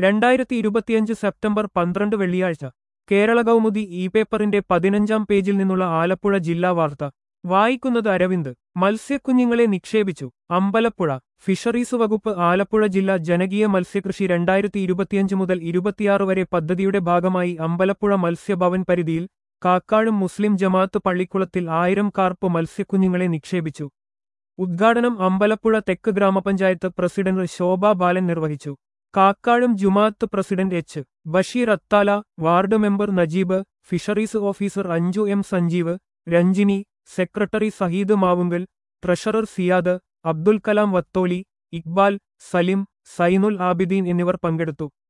രണ്ടായിരത്തി ഇരുപത്തിയഞ്ച് സെപ്റ്റംബർ പന്ത്രണ്ട് വെള്ളിയാഴ്ച കേരള കൗമുദി ഇ പേപ്പറിന്റെ പതിനഞ്ചാം പേജിൽ നിന്നുള്ള ആലപ്പുഴ ജില്ലാ വാർത്ത വായിക്കുന്നത് അരവിന്ദ് മത്സ്യക്കുഞ്ഞുങ്ങളെ നിക്ഷേപിച്ചു അമ്പലപ്പുഴ ഫിഷറീസ് വകുപ്പ് ആലപ്പുഴ ജില്ലാ ജനകീയ മത്സ്യകൃഷി രണ്ടായിരത്തി ഇരുപത്തിയഞ്ച് മുതൽ ഇരുപത്തിയാറ് വരെ പദ്ധതിയുടെ ഭാഗമായി അമ്പലപ്പുഴ മത്സ്യഭവൻ പരിധിയിൽ കാക്കാഴും മുസ്ലിം ജമാഅത്ത് പള്ളിക്കുളത്തിൽ ആയിരം കാർപ്പ് മത്സ്യക്കുഞ്ഞുങ്ങളെ നിക്ഷേപിച്ചു ഉദ്ഘാടനം അമ്പലപ്പുഴ തെക്ക് ഗ്രാമപഞ്ചായത്ത് പ്രസിഡന്റ് ശോഭ ബാലൻ നിർവഹിച്ചു കാക്കാഴും ജുമാഅത്ത് president H Basheer Athala ward member Najeeb fisheries officer Anju M Sanjeev Ranjini secretary Saheed Mavunkal treasurer Siyad Abdul Kalam Vatholi Iqbal Salim Zainul Abideen എന്നിവർ പങ്കെടുത്തു